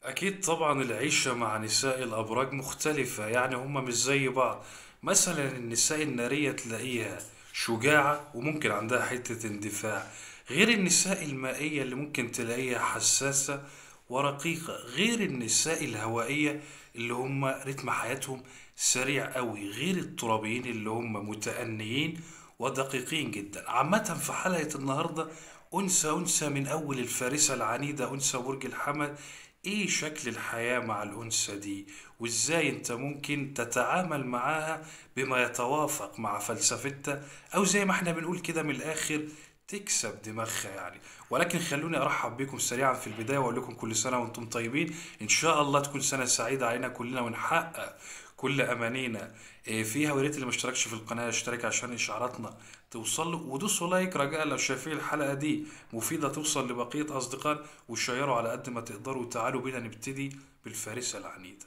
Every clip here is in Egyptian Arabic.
أكيد طبعا العيشة مع نساء الأبراج مختلفة يعني هما مش زي بعض مثلا النساء النارية تلاقيها شجاعة وممكن عندها حتة اندفاع غير النساء المائية اللي ممكن تلاقيها حساسة ورقيقة غير النساء الهوائية اللي هم رتم حياتهم سريع قوي غير الترابيين اللي هم متأنيين ودقيقين جدا عامة في حلقة النهاردة أنثى أنثى من أول الفارسة العنيدة أنثى برج الحمل إيه شكل الحياة مع الأنثى دي وإزاي أنت ممكن تتعامل معاها بما يتوافق مع فلسفتها أو زي ما احنا بنقول كده من الآخر تكسب دماغها يعني ولكن خلوني ارحب بكم سريعا في البدايه واقول لكم كل سنه وانتم طيبين ان شاء الله تكون سنه سعيده علينا كلنا ونحقق كل امانينا إيه فيها ويا ريت اللي ما اشتركش في القناه يشترك عشان اشعاراتنا توصل له ودوسوا لايك رجاء لو شايفين الحلقه دي مفيده توصل لبقيه اصدقاء وشيروا على قد ما تقدروا تعالوا بينا نبتدي بالفارسه العنيده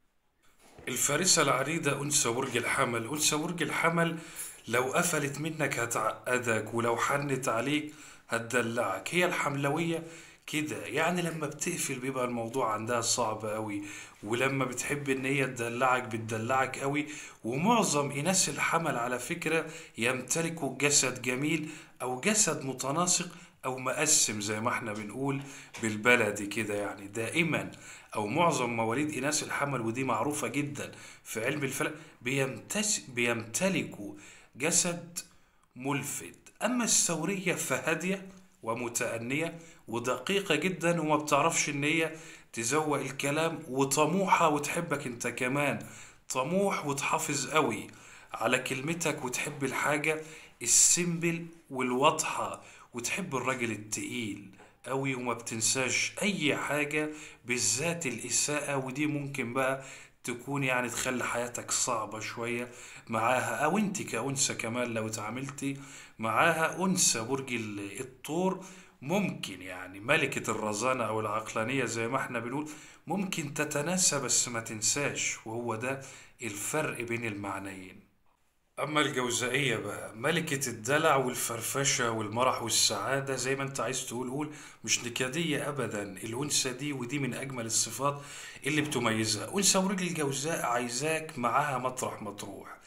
الفارسة العنيدة أنثى برج الحمل أنثى برج الحمل لو قفلت منك هتعقدك ولو حنت عليك هتدلعك هي الحملوية كده يعني لما بتقفل بيبقى الموضوع عندها صعب قوي ولما بتحب ان هي تدلعك بتدلعك قوي ومعظم اناث الحمل على فكرة يمتلكوا جسد جميل او جسد متناسق او مقسم زي ما احنا بنقول بالبلدي كده يعني دائما او معظم مواليد اناث الحمل ودي معروفة جدا في علم الفلك بيمتس بيمتلكوا جسد ملفت اما الثورية فهادية ومتأنية ودقيقة جدا وما بتعرفش ان هي تزوق الكلام وطموحة وتحبك انت كمان طموح وتحافظ قوي على كلمتك وتحب الحاجة السيمبل والواضحة وتحب الراجل التقيل قوي وما بتنساش اي حاجة بالذات الاساءة ودي ممكن بقى تكون يعني تخلي حياتك صعبة شوية معاها او انت كأنثى كمان لو اتعاملتي معاها انثى برج ال- الثور ممكن يعني ملكة الرزانة او العقلانية زي ما احنا بنقول ممكن تتناسى بس ما تنساش وهو ده الفرق بين المعنيين أما الجوزائية بقى ملكة الدلع والفرفشة والمرح والسعادة زي ما أنت عايز تقول قول مش نكدية أبدا الأنثى دي ودي من أجمل الصفات اللي بتميزها أنثى ورجل الجوزاء عايزاك معاها مطرح مطروح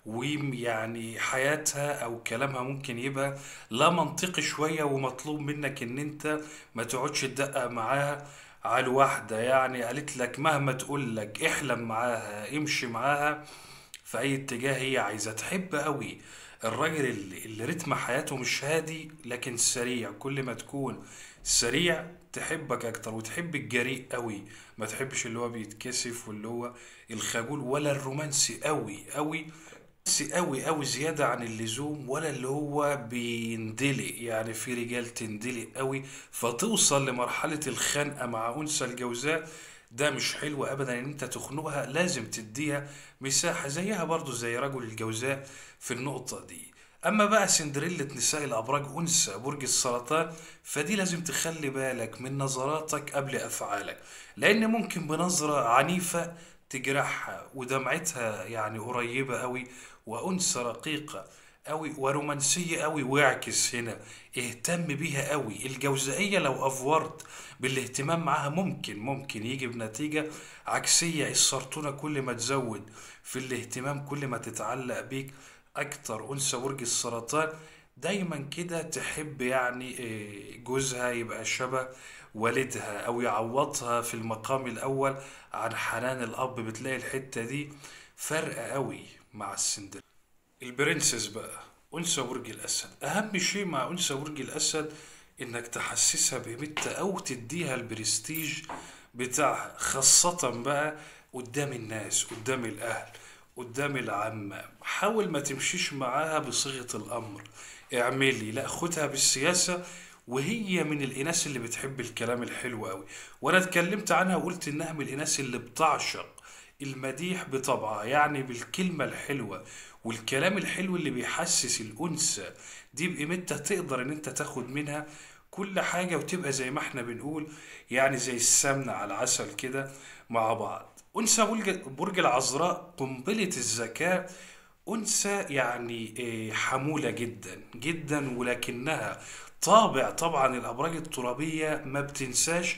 ويعني حياتها أو كلامها ممكن يبقى لا منطقي شوية ومطلوب منك إن أنت ما تقعدش تدقق معاها على الواحدة يعني قالت لك مهما تقول لك احلم معاها امشي معاها في اي اتجاه هي عايزه تحب قوي الراجل اللي, اللي رتم حياته مش هادي لكن سريع كل ما تكون سريع تحبك اكتر وتحب الجريء قوي ما تحبش اللي هو بيتكسف واللي هو الخجول ولا الرومانسي قوي قوي رومانسي قوي قوي زيادة عن اللزوم ولا اللي هو بيندلق يعني في رجال تندلق قوي فتوصل لمرحلة الخنقة مع أنثى الجوزاء ده مش حلو ابدا ان انت تخنقها لازم تديها مساحة زيها برضو زي رجل الجوزاء في النقطة دي اما بقى سندريلا نساء الابراج انثى برج السرطان فدي لازم تخلي بالك من نظراتك قبل افعالك لان ممكن بنظرة عنيفة تجرحها ودمعتها يعني قريبة قوي وانثى رقيقة قوي ورومانسية قوي واعكس هنا اهتم بيها قوي الجوزائية لو افورت بالاهتمام معاها ممكن ممكن يجي بنتيجة عكسية السرطونة كل ما تزود في الاهتمام كل ما تتعلق بيك اكتر انثى برج السرطان دايما كده تحب يعني إيه، جوزها يبقى شبه والدها او يعوضها في المقام الاول عن حنان الاب بتلاقي الحتة دي فرق قوي مع السندريلا البرنسس بقى أنثى برج الأسد أهم شيء مع أنثى برج الأسد إنك تحسسها بقيمتها أو تديها البرستيج بتاعها خاصة بقى قدام الناس قدام الأهل قدام العامة حاول ما تمشيش معاها بصيغة الأمر اعملي لا خدها بالسياسة وهي من الإناث اللي بتحب الكلام الحلو قوي وأنا اتكلمت عنها وقلت إنها من الإناث اللي بتعشق المديح بطبعها يعني بالكلمة الحلوة والكلام الحلو اللي بيحسس الأنثى دي بقيمتها تقدر إن أنت تاخد منها كل حاجة وتبقى زي ما احنا بنقول يعني زي السمنة على العسل كده مع بعض أنثى برج برج العذراء قنبلة الذكاء أنثى يعني إيه، حمولة جدا جدا ولكنها طابع طبعا الأبراج الترابية ما بتنساش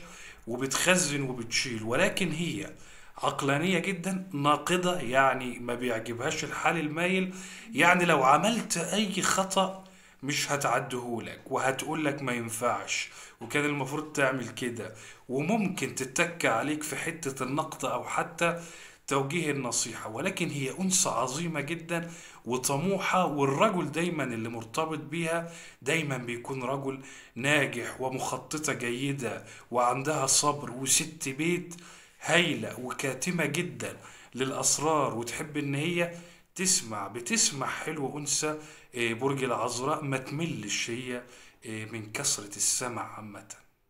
وبتخزن وبتشيل ولكن هي عقلانية جدا ناقدة يعني ما بيعجبهاش الحال المايل يعني لو عملت أي خطأ مش هتعدهولك وهتقولك ما ينفعش وكان المفروض تعمل كده وممكن تتك عليك في حتة النقد أو حتى توجيه النصيحة ولكن هي أنثى عظيمة جدا وطموحة والرجل دايما اللي مرتبط بيها دايما بيكون رجل ناجح ومخططة جيدة وعندها صبر وست بيت هايلة وكاتمة جدا للأسرار وتحب إن هي تسمع بتسمع حلو أنثى آه، برج العذراء ما تملش هي آه، من كثرة السمع عامة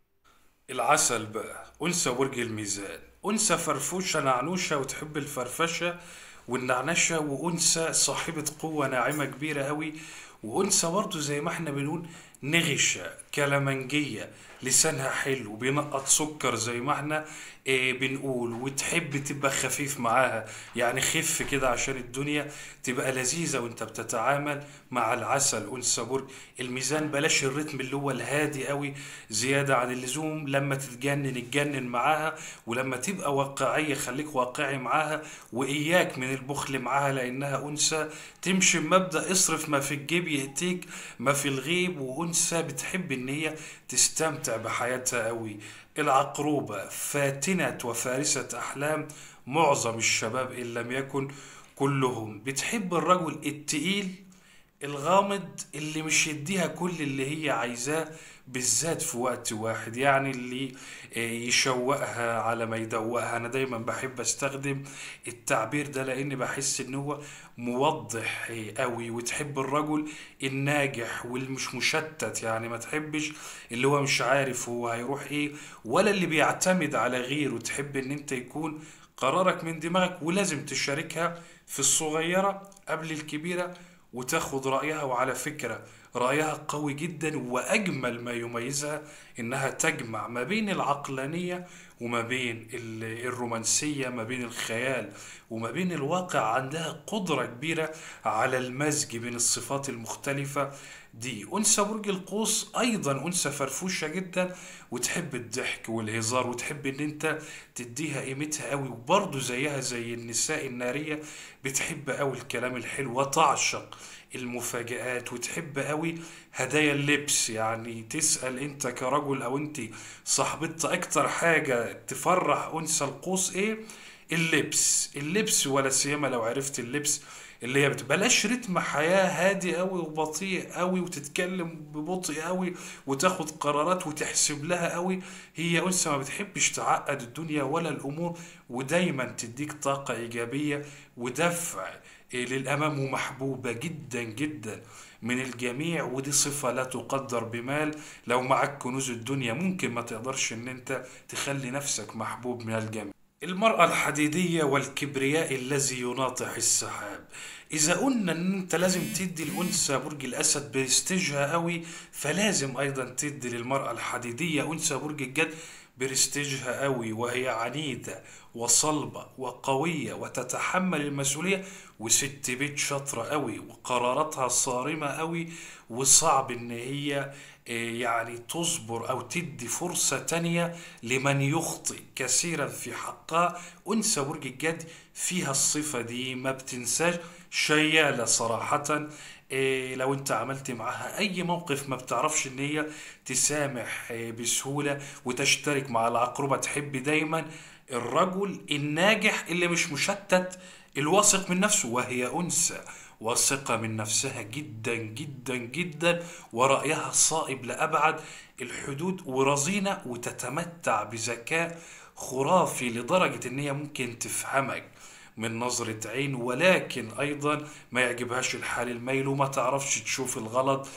العسل بقى أنثى برج الميزان أنثى فرفوشة نعنوشة وتحب الفرفشة والنعنشة وأنثى صاحبة قوة ناعمة كبيرة أوي وأنثى برضه زي ما احنا بنقول نغشة كلامنجية لسانها حلو بينقط سكر زي ما احنا اه بنقول وتحب تبقى خفيف معاها يعني خف كده عشان الدنيا تبقى لذيذة وانت بتتعامل مع العسل أنثى برج الميزان بلاش الريتم اللي هو الهادي قوي زيادة عن اللزوم لما تتجنن اتجنن معاها ولما تبقى واقعية خليك واقعي معاها وإياك من البخل معاها لأنها أنثى تمشي بمبدأ اصرف ما في الجيب يأتيك ما في الغيب وأنثى بتحب إن هي تستمتع بحياتها قوي العقروبة فاتنة وفارسة أحلام معظم الشباب إن لم يكن كلهم بتحب الرجل التقيل الغامض اللي مش يديها كل اللي هي عايزاه بالذات في وقت واحد يعني اللي آه، يشوقها على ما يدوقها انا دايما بحب استخدم التعبير ده لاني بحس ان هو موضح آه، قوي وتحب الرجل الناجح واللي مش مشتت يعني ما تحبش اللي هو مش عارف هو هيروح ايه ولا اللي بيعتمد على غيره تحب ان انت يكون قرارك من دماغك ولازم تشاركها في الصغيرة قبل الكبيرة وتاخد رأيها وعلى فكرة رأيها قوي جدا وأجمل ما يميزها إنها تجمع ما بين العقلانية وما بين ال- الرومانسية ما بين الخيال وما بين الواقع عندها قدرة كبيرة على المزج بين الصفات المختلفة دي أنثى برج القوس أيضا أنثى فرفوشة جدا وتحب الضحك والهزار وتحب إن أنت تديها قيمتها قوي وبرضه زيها زي النساء النارية بتحب قوي الكلام الحلو وتعشق المفاجآت وتحب قوي هدايا اللبس يعني تسأل انت كرجل او انت صاحبتها اكتر حاجة تفرح انثى القوس ايه اللبس اللبس ولا سيما لو عرفت اللبس اللي هي بتبلاش رتم حياة هادي قوي وبطيء قوي وتتكلم ببطء قوي وتاخد قرارات وتحسب لها قوي هي أنثى ما بتحبش تعقد الدنيا ولا الأمور ودايما تديك طاقة إيجابية ودفع إيه للأمام ومحبوبة جدا جدا من الجميع ودي صفة لا تقدر بمال لو معك كنوز الدنيا ممكن ما تقدرش ان انت تخلي نفسك محبوب من الجميع المرأة الحديدية والكبرياء الذي يناطح السحاب إذا قلنا إن أنت لازم تدي الأنثى برج الأسد برستيجها قوي فلازم أيضا تدي للمرأة الحديدية أنثى برج الجد برستيجها قوي وهي عنيدة وصلبة وقوية وتتحمل المسؤولية وست بيت شاطرة قوي وقراراتها صارمة قوي وصعب إن هي إيه، يعني تصبر أو تدي فرصة تانية لمن يخطئ كثيرا في حقها أنثى برج الجد فيها الصفة دي ما بتنساش شيالة صراحة إيه لو انت عملت معاها اي موقف ما بتعرفش ان هي تسامح إيه بسهولة وتشترك مع العقربة تحب دايما الرجل الناجح اللي مش مشتت الواثق من نفسه وهي انثى واثقة من نفسها جدا جدا جدا ورأيها صائب لأبعد الحدود ورزينة وتتمتع بذكاء خرافي لدرجة ان هي ممكن تفهمك من نظرة عين ولكن أيضا ما يعجبهاش الحال الميل وما تعرفش تشوف الغلط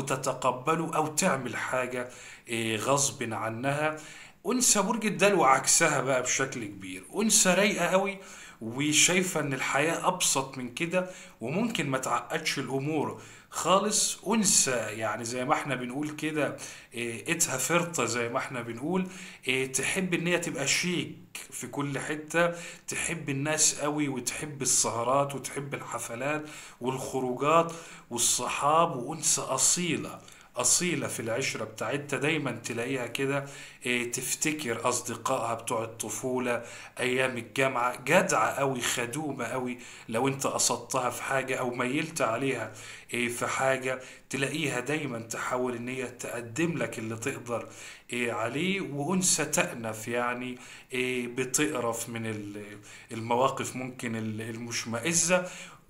وتتقبله أو تعمل حاجة إيه، غصب عنها أنثى برج الدلو عكسها بقى بشكل كبير أنثى رايقة قوي وشايفة إن الحياة أبسط من كده وممكن ما تعقدش الأمور خالص أنثى يعني زي ما احنا بنقول كده إيه، إيدها فرطة زي ما احنا بنقول إيه، تحب إن هي تبقى شيك في كل حتة تحب الناس قوي وتحب السهرات وتحب الحفلات والخروجات والصحاب وأنثى أصيلة أصيلة في العشرة بتاعتها دايما تلاقيها كده إيه، تفتكر أصدقائها بتوع الطفولة أيام الجامعة جدعة أوي خدومة أوي لو أنت قصدتها في حاجة أو ميلت عليها إيه، في حاجة تلاقيها دايما تحاول إن هي تقدم لك اللي تقدر إيه، عليه وأنثى تأنف يعني إيه، بتقرف من ال- المواقف ممكن ال- المشمئزة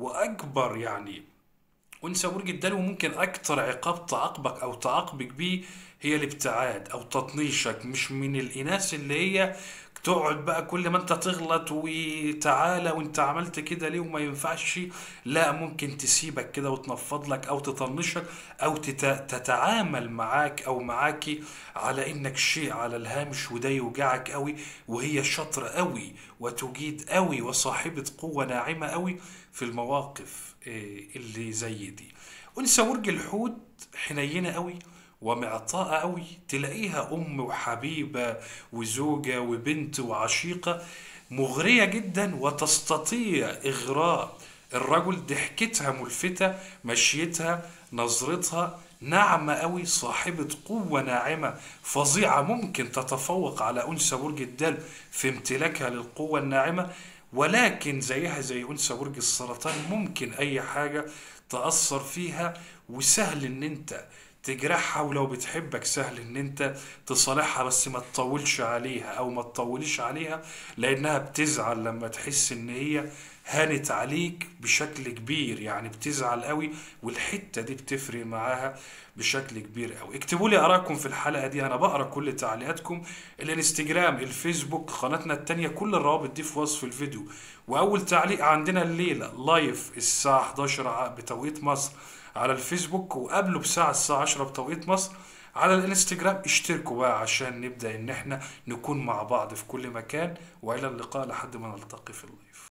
وأكبر يعني وانثى برج الدلو ممكن اكتر عقاب تعاقبك او تعاقبك بيه هي الابتعاد او تطنيشك مش من الاناث اللي هي تقعد بقى كل ما انت تغلط وتعالى وانت عملت كده ليه وما ينفعش لا ممكن تسيبك كده وتنفض لك او تطنشك او تت- تتعامل معاك او معاكي على انك شيء على الهامش وده يوجعك قوي وهي شاطرة قوي وتجيد قوي وصاحبة قوة ناعمة قوي في المواقف إيه، اللي زي دي أنثى برج الحوت حنينة قوي ومعطاءة قوي تلاقيها أم وحبيبة وزوجة وبنت وعشيقة مغرية جدا وتستطيع إغراء الرجل ضحكتها ملفتة مشيتها نظرتها ناعمة قوي صاحبة قوة ناعمة فظيعة ممكن تتفوق على أنثى برج الدلو في امتلاكها للقوة الناعمة ولكن زيها زي أنثى برج السرطان ممكن أي حاجة تأثر فيها وسهل إن أنت تجرحها ولو بتحبك سهل إن أنت تصالحها بس ما تطولش عليها أو ما تطوليش عليها لأنها بتزعل لما تحس إن هي هانت عليك بشكل كبير يعني بتزعل قوي والحتة دي بتفرق معاها بشكل كبير قوي اكتبوا لي ارائكم في الحلقة دي انا بقرا كل تعليقاتكم الانستجرام الفيسبوك قناتنا التانية كل الروابط دي في وصف الفيديو واول تعليق عندنا الليلة لايف الساعة 11 ع- بتوقيت مصر على الفيسبوك وقبله بساعة الساعة 10 بتوقيت مصر على الانستجرام اشتركوا بقى عشان نبدأ ان احنا نكون مع بعض في كل مكان والى اللقاء لحد ما نلتقي في اللايف